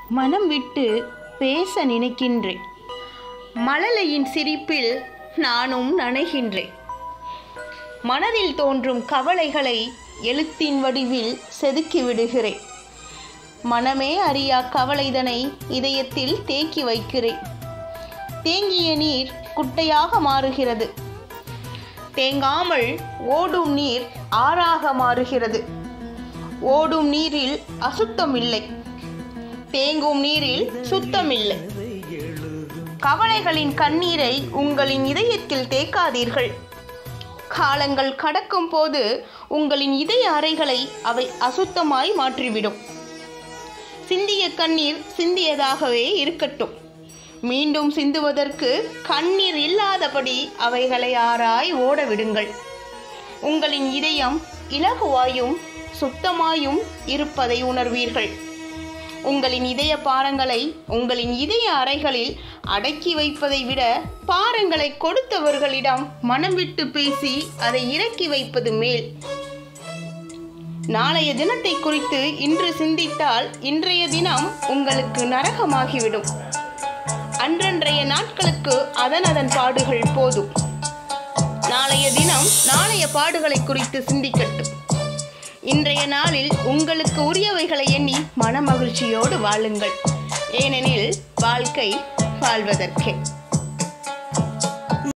மனம் விட்டு பேச நினைக்கின்றேன் மழலையின் சிரிப்பில் நானும் நனைகின்றேன் மனதில் தோன்றும் கவலைகளை எழுத்தின் வடிவில் செதுக்கி விடுகிறேன் மனமே அறியா கவலைதனை இதயத்தில் தேக்கி வைக்கிறேன் தேங்கிய நீர் குட்டையாக மாறுகிறது தேங்காமல் ஓடும் நீர் ஆறாக மாறுகிறது ஓடும் நீரில் அசுத்தம் இல்லை தேங்கும் நீரில் சுத்தமில்லை கவலைகளின் கண்ணீரை உங்களின் இதயத்தில் தேக்காதீர்கள் காலங்கள் கடக்கும் போது உங்களின் இதய அறைகளை அவை அசுத்தமாய் மாற்றிவிடும் சிந்திய கண்ணீர் சிந்தியதாகவே இருக்கட்டும் மீண்டும் சிந்துவதற்கு கண்ணீர் இல்லாதபடி அவைகளை ஆராய் ஓட விடுங்கள் உங்களின் இதயம் இலகுவாயும் சுத்தமாயும் இருப்பதை உணர்வீர்கள் உங்களின் இதய பாரங்களை உங்களின் இதய அறைகளில் அடக்கி வைப்பதை விட பாரங்களை கொடுத்தவர்களிடம் மனம் விட்டு பேசி அதை இறக்கி வைப்பது மேல் நாளைய தினத்தை குறித்து இன்று சிந்தித்தால் இன்றைய தினம் உங்களுக்கு நரகமாகிவிடும் அன்றன்றைய நாட்களுக்கு அதன் அதன் பாடுகள் போதும் நாளைய தினம் நாளைய பாடுகளை குறித்து சிந்திக்கட்டும் இன்றைய நாளில் உங்களுக்கு உரியவைகளை எண்ணி மனமகிழ்ச்சியோடு வாழுங்கள் ஏனெனில் வாழ்க்கை வாழ்வதற்கே